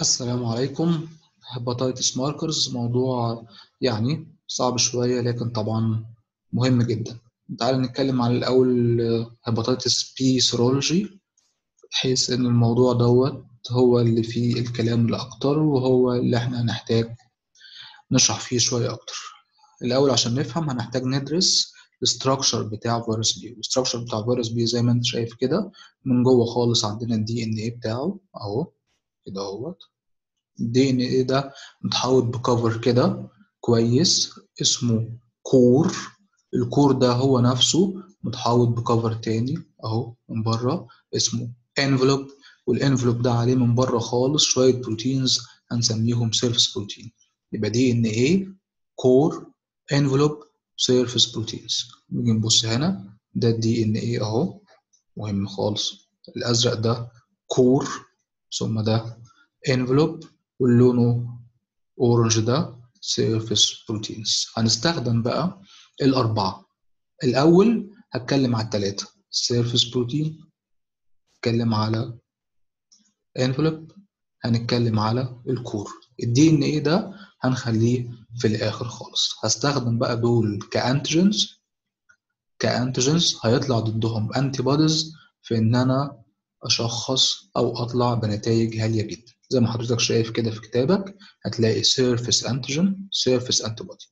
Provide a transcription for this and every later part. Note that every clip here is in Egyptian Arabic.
السلام عليكم هيباتيتس ماركرز موضوع يعني صعب شوية لكن طبعا مهم جدا تعال نتكلم عن الأول هيباتيتس بي سيرولوجي بحيث إن الموضوع دوت هو اللي فيه الكلام الأكتر وهو اللي إحنا هنحتاج نشرح فيه شوية أكتر الأول عشان نفهم هنحتاج ندرس الستراكشر بتاع فيروس بي الستراكشر بتاع فيروس بي زي ما انت شايف كده من جوه خالص عندنا الدي ان ايه بتاعه اهو كده اهوت الدي ان ايه ده متحوط بكفر كده كويس اسمه كور الكور ده هو نفسه متحوط بكفر تاني اهو من بره اسمه انفلوب والانفلوب ده عليه من بره خالص شويه بروتينز هنسميهم سيرفس بروتين يبقى دي ان ايه كور انفلوب سيرفس بروتينز نيجي نبص هنا ده الدي ان ايه اهو مهم خالص الازرق ده كور ثم ده انفلوب واللونه اورنج ده سيرفيس بروتينز هنستخدم بقى الاربعه الاول هتكلم على الثلاثه سيرفيس بروتين هتكلم على انفلوب هنتكلم على الكور الدي ان ايه ده هنخليه في الاخر خالص هستخدم بقى دول كانتيجنز كانتيجنز هيطلع ضدهم انتي بوديز في ان انا اشخص او اطلع بنتائج هاديه جدا زي ما حضرتك شايف كده في كتابك هتلاقي سيرفيس انتيجين سيرفيس انتي بودي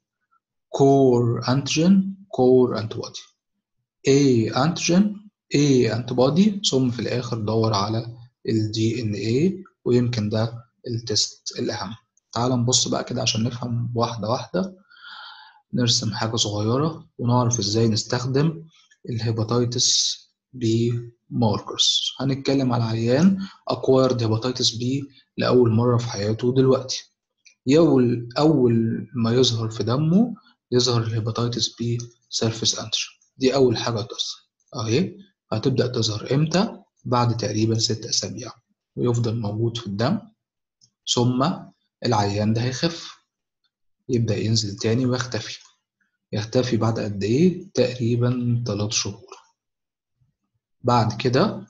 كور انتيجين كور انتي بودي اي انتيجين اي انتي بودي ثم في الاخر دور على الدي ان اي ويمكن ده التست الاهم تعال نبص بقى كده عشان نفهم واحده واحده نرسم حاجه صغيره ونعرف ازاي نستخدم الهيباتيتس بي ماركرز هنتكلم على عيان اكوايرد هيباتيتس بي لاول مره في حياته دلوقتي يول اول ما يظهر في دمه يظهر الهيباتيتس بي سيرفيس انتيجين دي اول حاجه تظهر اهي هتبدا تظهر امتى بعد تقريبا ست اسابيع ويفضل موجود في الدم ثم العيان ده هيخف يبدا ينزل تاني ويختفي يختفي بعد قد ايه تقريبا 3 شهور بعد كده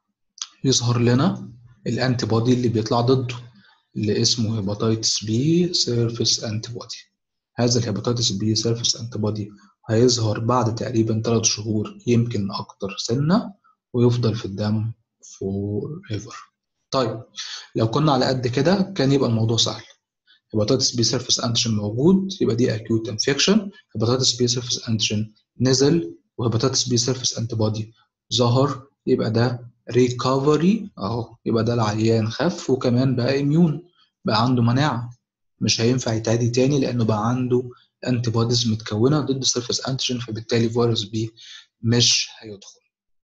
يظهر لنا الانتي بودي اللي بيطلع ضده اللي اسمه هيباتيتس بي سيرفيس انتي بودي هذا الهيباتيتس بي سيرفيس انتي بودي هيظهر بعد تقريبا 3 شهور يمكن اكتر سنه ويفضل في الدم فور ايفر طيب لو كنا على قد كده كان يبقى الموضوع سهل هيباتيتس بي سيرفيس انتيجين موجود يبقى دي اكيوت انفكشن هيباتيتس بي سيرفيس انتيجين نزل وهيباتيتس بي سيرفيس انتي بودي ظهر يبقى ده ريكفري اهو يبقى ده العيان خف وكمان بقى اميون بقى عنده مناعه مش هينفع يتعدي تاني لانه بقى عنده انتي بوديز متكونه ضد السيرفيس انتيجين فبالتالي فيروس بي مش هيدخل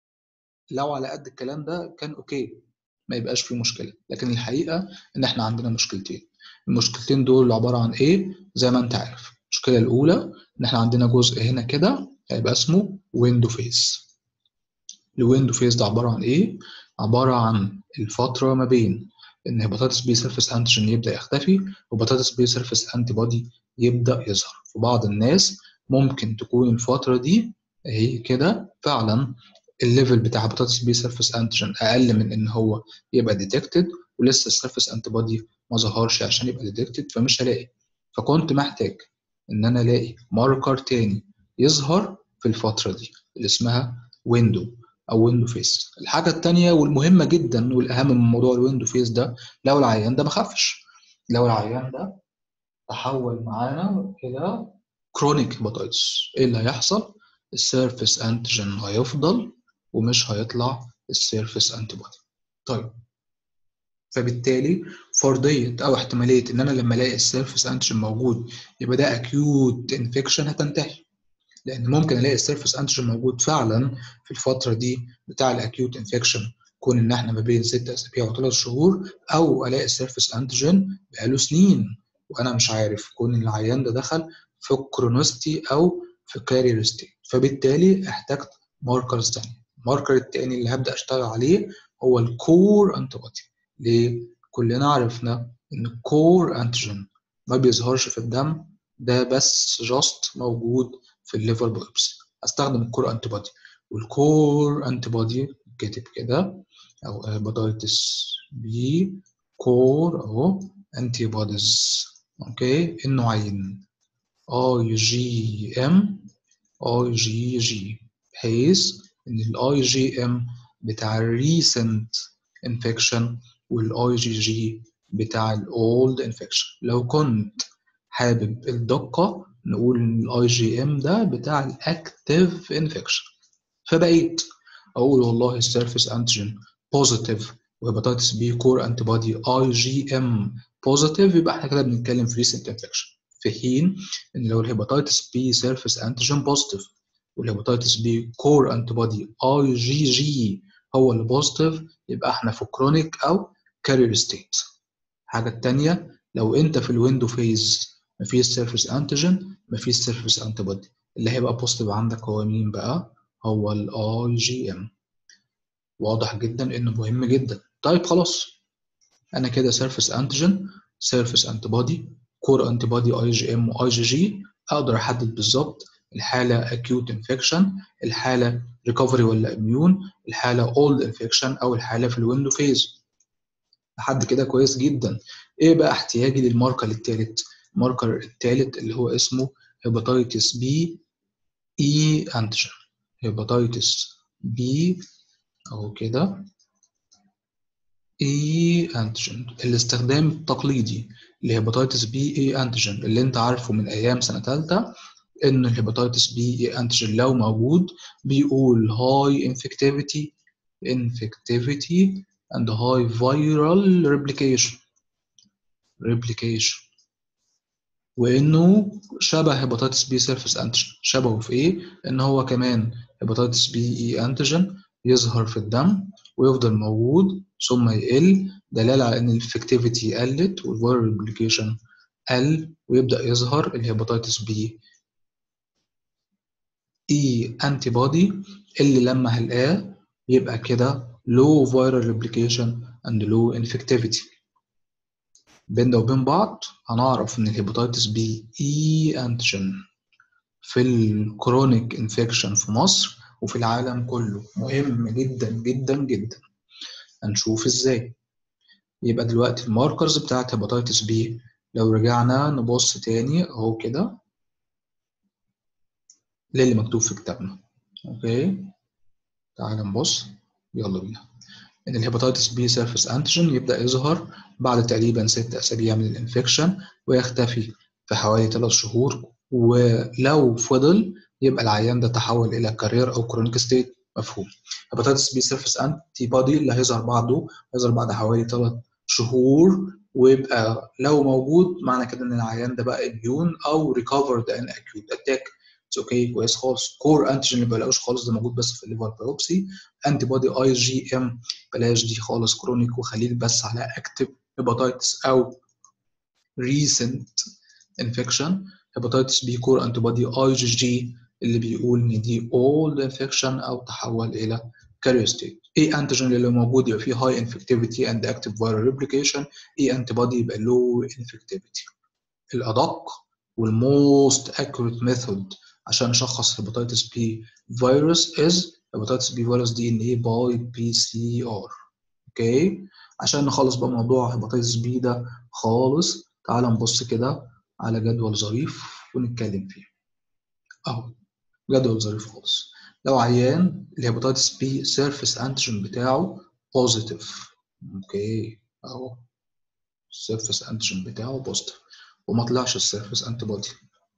لو على قد الكلام ده كان اوكي ما يبقاش فيه مشكله لكن الحقيقه ان احنا عندنا مشكلتين المشكلتين دول عباره عن ايه زي ما انت عارف المشكله الاولى ان احنا عندنا جزء هنا كده هيبقى اسمه ويندو فيس الويندو فيس ده عباره عن ايه عباره عن الفتره ما بين ان هيباتيتس بي سيرفيس انتيجين يبدا يختفي وهيباتيتس بي سيرفيس انتي بودي يبدا يظهر في بعض الناس ممكن تكون الفتره دي هي كده فعلا الليفل بتاع هيباتيتس بي سيرفيس انتيجين اقل من ان هو يبقى ديتكتد ولسه السيرفيس انتي بودي ما ظهرش عشان يبقى ديتكتد فمش هلاقي فكنت محتاج ان انا الاقي ماركر تاني يظهر في الفتره دي اللي اسمها ويندو او ويندو فيس الحاجه الثانيه والمهمه جدا والاهم من موضوع الويندو فيس ده لو العيان ده ما خفش لو العيان ده تحول معانا الى كرونيك هيباتيتس ايه اللي هيحصل السيرفيس انتيجين هيفضل ومش هيطلع السيرفيس انتي بودي طيب فبالتالي فرضيه او احتماليه ان انا لما الاقي السيرفيس انتيجين موجود يبقى ده اكيوت انفكشن هتنتهي لان ممكن الاقي السيرفيس انتيجين موجود فعلا في الفتره دي بتاع الاكيوت انفكشن كون ان احنا ما بين 6 اسابيع وثلاث شهور او الاقي السيرفيس انتيجين بقاله سنين وانا مش عارف كون العيان ده دخل في كرونوستي او في كاريرستي فبالتالي احتجت ماركرز تانية الماركر التاني اللي هبدا اشتغل عليه هو الكور انتي بودي ليه كلنا عرفنا ان الكور انتيجين ما بيظهرش في الدم ده بس جاست موجود في الليفر بايوبسي استخدم الكور انتي بودي والكور انتي بودي كاتب كده او هيباتيتس بي كور اهو انتي بوديز اوكي النوعين اي جي ام اي جي جي بحيث ان الاي جي ام بتاع الريسنت انفكشن والاي جي جي بتاع الاولد انفكشن لو كنت حابب الدقه نقول ان الاي جي ام ده بتاع الاكتيف انفكشن فبقيت اقول والله السيرفيس انتيجين بوزيتيف وهيباتيتس بي كور انتي بودي اي جي ام بوزيتيف يبقى احنا كده بنتكلم في ريسنت انفكشن في حين ان لو الهيباتيتس بي سيرفيس انتيجين بوزيتيف والهيباتيتس بي كور انتي بودي اي جي جي هو اللي بوزيتيف يبقى احنا في كرونيك او كارير ستيت الحاجه الثانيه لو انت في الويندو فيز مفيش سيرفيس انتيجين مفيش سيرفيس انتي بودي اللي هيبقى بوزيتيف عندك هو مين بقى هو الاي جي ام واضح جدا انه مهم جدا طيب خلاص انا كده سيرفيس انتيجين سيرفيس انتي بودي كور انتي بودي اي جي ام واي جي جي اقدر احدد بالظبط الحاله اكيوت انفكشن الحاله ريكفري ولا اميون الحاله اولد انفكشن او الحاله في الويندو فيز لحد كده كويس جدا ايه بقى احتياجي للماركر الثالث الماركر الثالث اللي هو اسمه هيباتيتس بي اي انتيجين هيباتيتس بي اهو كده اي انتيجين الاستخدام التقليدي لهيباتيتس بي اي انتيجين اللي انت عارفه من ايام سنه ثالثه ان الهيباتيتس بي اي انتيجين لو موجود بيقول هاي انفكتيفيتي انفكتيفيتي and high viral replication replication وانه شبه هيباتيتس بي سيرفيس انتيجين شبهه في ايه ان هو كمان هيباتيتس بي اي انتيجين يظهر في الدم ويفضل موجود ثم يقل دلاله على ان الافكتيفيتي قلت والفيرال ريبليكيشن قل ويبدا يظهر الهيباتيتس بي اي انتي بودي اللي لما هلقاه يبقى كده low viral replication and low infectivity بين ده وبين بعض هنعرف ان الهيباتيتس بي اي انتيجين في الكرونيك انفكشن في مصر وفي العالم كله مهم جدا جدا جدا هنشوف ازاي يبقى دلوقتي الماركرز بتاعت هيباتيتس بي لو رجعنا نبص تاني اهو كده للي مكتوب في كتابنا اوكي تعال نبص يلا بينا ان الهيباتيتس بي سيرفيس انتيجين يبدا يظهر بعد تقريبا ست اسابيع من الانفكشن ويختفي في حوالي ثلاث شهور ولو فضل يبقى العيان ده تحول الى كارير او كرونيك ستيت مفهوم هيباتيتس بي سيرفيس انتي بودي اللي هيظهر بعده هيظهر بعد حوالي ثلاث شهور ويبقى لو موجود معنى كده ان العيان ده بقى اميون او ريكفرد ان اكيوت اتاك اتس اوكي كويس خالص كور انتيجين اللي بلاقوش خالص ده موجود بس في الليفر بايوبسي انتي بودي اي جي ام بلاش دي خالص كرونيك وخليك بس على اكتف هيباتيتس او ريسنت انفكشن هيباتيتس بي كور انتي بودي اي جي جي اللي بيقول ان دي اولد انفكشن او تحول الى كارير ستيت اي انتيجين اللي موجود يبقى فيه هاي انفكتيفيتي اند اكتف فيرال ريبليكيشن اي انتي بودي يبقى لو انفكتيفيتي الادق والموست اكيوريت ميثود عشان نشخص هيباتيتس بي فيروس از هيباتيتس بي فيروس دي ان اي باي بي سي ار اوكي عشان نخلص بقى موضوع هيباتيتس بي ده خالص تعال نبص كده على جدول ظريف ونتكلم فيه اهو جدول ظريف خالص لو عيان الهيباتيتس بي سيرفيس انتيجين بتاعه بوزيتيف اوكي اهو السيرفيس انتيجين بتاعه بوزيتيف وما طلعش السيرفيس انتي بودي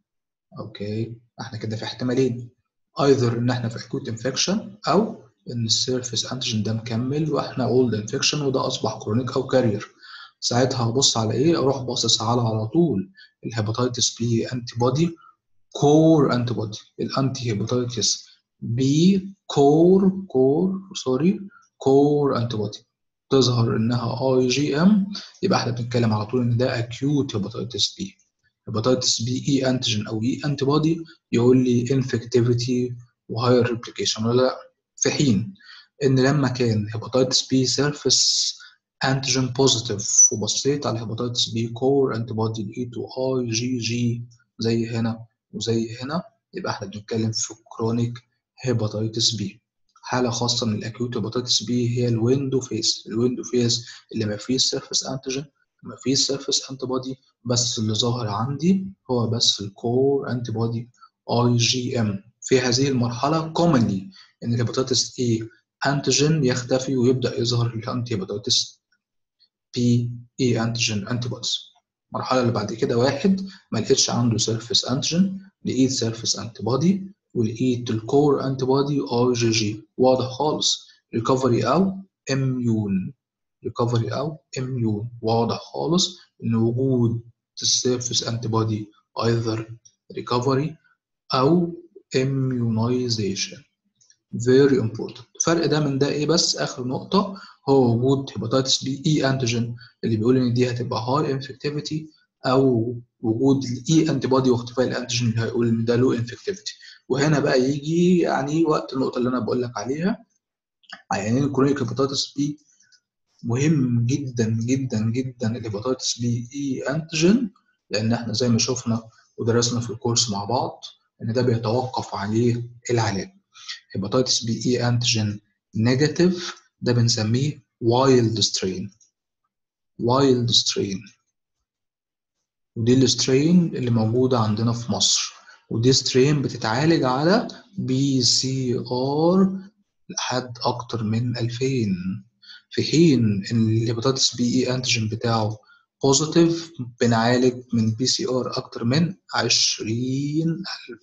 اوكي احنا كده في احتمالين ايذر ان احنا في اكوت انفكشن او ان السيرفيس انتيجين ده مكمل واحنا اولد انفكشن وده اصبح كرونيك او كارير ساعتها هبص على ايه اروح باصص على على طول الهيباتيتس بي انتي بودي كور انتي بودي الانتي هيباتيتس بي كور كور سوري كور انتي بودي تظهر انها اي جي ام يبقى احنا بنتكلم على طول ان ده اكيوت هيباتيتس بي هيباتيتس بي اي انتيجين او اي انتي بودي يقول لي انفكتيفيتي وهاير ريبليكيشن ولا لا في حين ان لما كان هيباتيتس بي سيرفيس انتيجين بوزيتيف وبصيت على هيباتيتس بي كور انتي بودي لقيته اي جي جي زي هنا وزي هنا يبقى احنا بنتكلم في كرونيك هيباتيتس بي حاله خاصه من الاكيوت هيباتيتس بي هي الويندو فيس الويندو فيس اللي ما فيش سيرفيس انتيجين ما فيش سيرفيس انتي بودي بس اللي ظاهر عندي هو بس الكور انتي بودي اي جي ام في هذه المرحله commonly ان الهيباتيتس اي انتيجين يختفي ويبدا يظهر الانتي هيباتيتس بي اي انتيجين انتي بوديز المرحله اللي بعد كده واحد ما لقيتش عنده سيرفيس انتيجين لقيت سيرفيس انتي بودي ولقيت الكور انتي بودي اي جي جي واضح خالص ريكفري او اميون ريكفري او اميون واضح خالص ان وجود السيرفيس انتي بودي either recovery او immunization very important الفرق ده من ده ايه بس اخر نقطه هو وجود هيباتيتس بي اي انتيجين اللي بيقول ان دي هتبقى هاي انفكتيفيتي او وجود الاي انتي بودي واختفاء الانتيجين اللي هيقول ان ده لو انفكتيفيتي وهنا بقى يجي يعني وقت النقطه اللي انا بقول لك عليها عيانين الكرونيك هيباتيتس بي مهم جدا جدا جدا الهيباتيتس بي اي انتيجين لان احنا زي ما شفنا ودرسنا في الكورس مع بعض ان ده بيتوقف عليه العلاج هيباتيتس بي اي انتيجين نيجاتيف ده بنسميه وايلد سترين وايلد سترين ودي السترين اللي موجودة عندنا في مصر ودي سترين بتتعالج على بي سي ار لحد أكتر من 2000 في حين إن الهيباتيتس بي اي انتيجين بتاعه بوزيتيف بنعالج من بي سي ار أكتر من 20000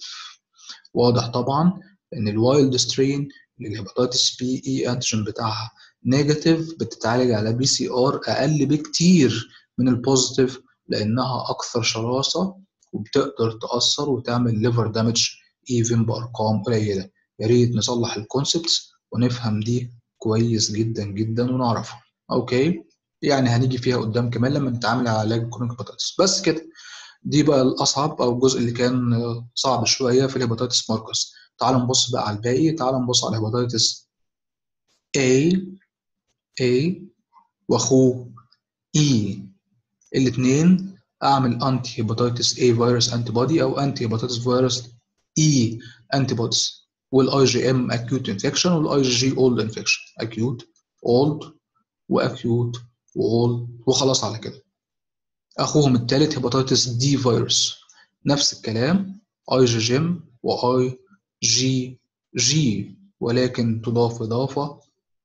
واضح طبعا إن الوايلد سترين الهيباتيتس بي اي انتيجين بتاعها نيجاتيف بتتعالج على بي سي ار اقل بكتير من البوزيتيف لانها اكثر شراسه وبتقدر تاثر وتعمل ليفر دامج ايفن بارقام قليله يا ريت نصلح الكونسبتس ونفهم دي كويس جدا جدا ونعرفها اوكي يعني هنيجي فيها قدام كمان لما نتعامل على علاج كرونيك هيباتيتس بس كده دي بقى الاصعب او الجزء اللي كان صعب شويه في الهيباتيتس ماركرز تعال نبص بقى على الباقي تعال نبص على هيباتيتس A A واخوه E الاثنين اعمل انتي هيباتيتس A فيروس انتي بودي او انتي هيباتيتس فيروس E انتي بوديز والاي جي ام اكيوت انفكشن والاي جي جي اولد انفكشن اكيوت اولد واكيوت واولد وخلاص على كده اخوهم الثالث هيباتيتس دي فيروس نفس الكلام اي جي جيم واي جي جي ولكن تضاف إضافة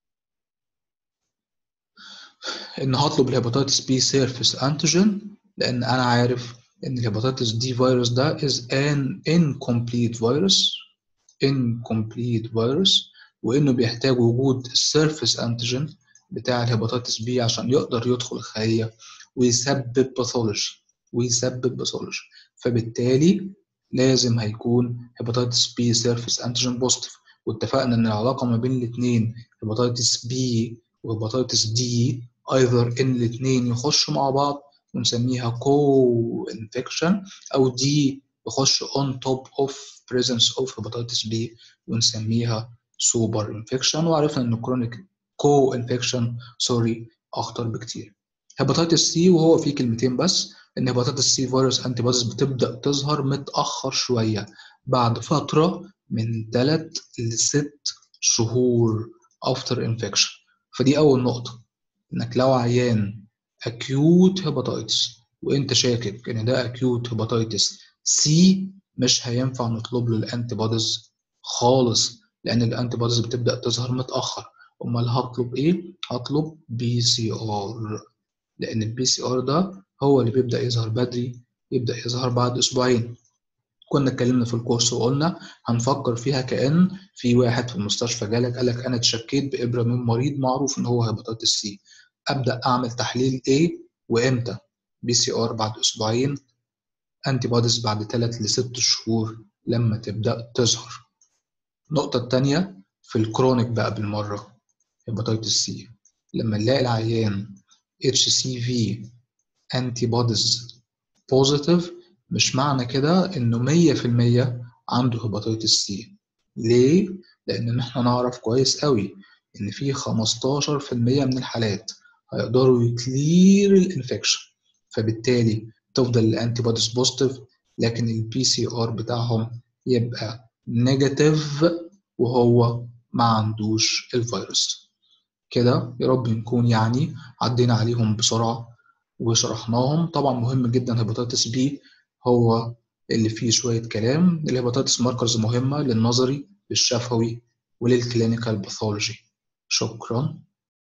إن هطلب الهيباتيتس بي سيرفيس أنتيجين لأن أنا عارف إن الهيباتيتس دي فيروس ده is an incomplete virus incomplete virus وإنه بيحتاج وجود السيرفيس أنتيجين بتاع الهيباتيتس بي عشان يقدر يدخل الخلية ويسبب باثولوجي ويسبب باثولوجي فبالتالي لازم هيكون هيباتيتس بي سيرفيس انتيجين بوزيتيف واتفقنا ان العلاقه ما بين الاثنين هيباتيتس بي وهيباتيتس دي ايذر ان الاثنين يخشوا مع بعض ونسميها كو انفكشن او دي يخش اون توب اوف بريزنس اوف هيباتيتس بي ونسميها سوبر انفكشن وعرفنا ان كرونيك كو انفكشن سوري اخطر بكتير هيباتيتس سي وهو فيه كلمتين بس ان هيباتيتس سي فيروس انتي بوديز بتبدا تظهر متاخر شويه بعد فتره من 3 ل 6 شهور افتر انفكشن فدي اول نقطه انك لو عيان اكيوت هيباتيتس وانت شاكك ان ده اكيوت هيباتيتس سي مش هينفع نطلب له الانتي بوديز خالص لان الانتي بوديز بتبدا تظهر متاخر امال هطلب ايه هطلب بي سي ار لان البي سي ار ده هو اللي بيبدا يظهر بدري يبدا يظهر بعد اسبوعين كنا اتكلمنا في الكورس وقلنا هنفكر فيها كان في واحد في المستشفى جالك قال لك انا اتشكيت بابره من مريض معروف ان هو هيباتيتس سي ابدا اعمل تحليل ايه وامتى بي سي ار بعد اسبوعين انتي بوديز بعد 3 ل 6 شهور لما تبدا تظهر النقطه الثانيه في الكرونيك بقى بالمره هيباتيتس سي لما نلاقي العيان اتش سي في انتي بوديز بوزيتيف مش معنى كده انه 100% عنده هيباتيتس سي ليه؟ لان احنا نعرف كويس قوي ان في 15% من الحالات هيقدروا يكلير الانفكشن فبالتالي تفضل الانتي بوديز بوزيتيف لكن البي سي ار بتاعهم يبقى نيجاتيف وهو ما عندوش الفيروس كده يا رب نكون يعني عدينا عليهم بسرعة وشرحناهم طبعا مهم جدا هيباتيتس بي هو اللي فيه شوية كلام الهيباتيتس ماركرز مهمة للنظري للشفوي وللكلينيكال باثولوجي شكرا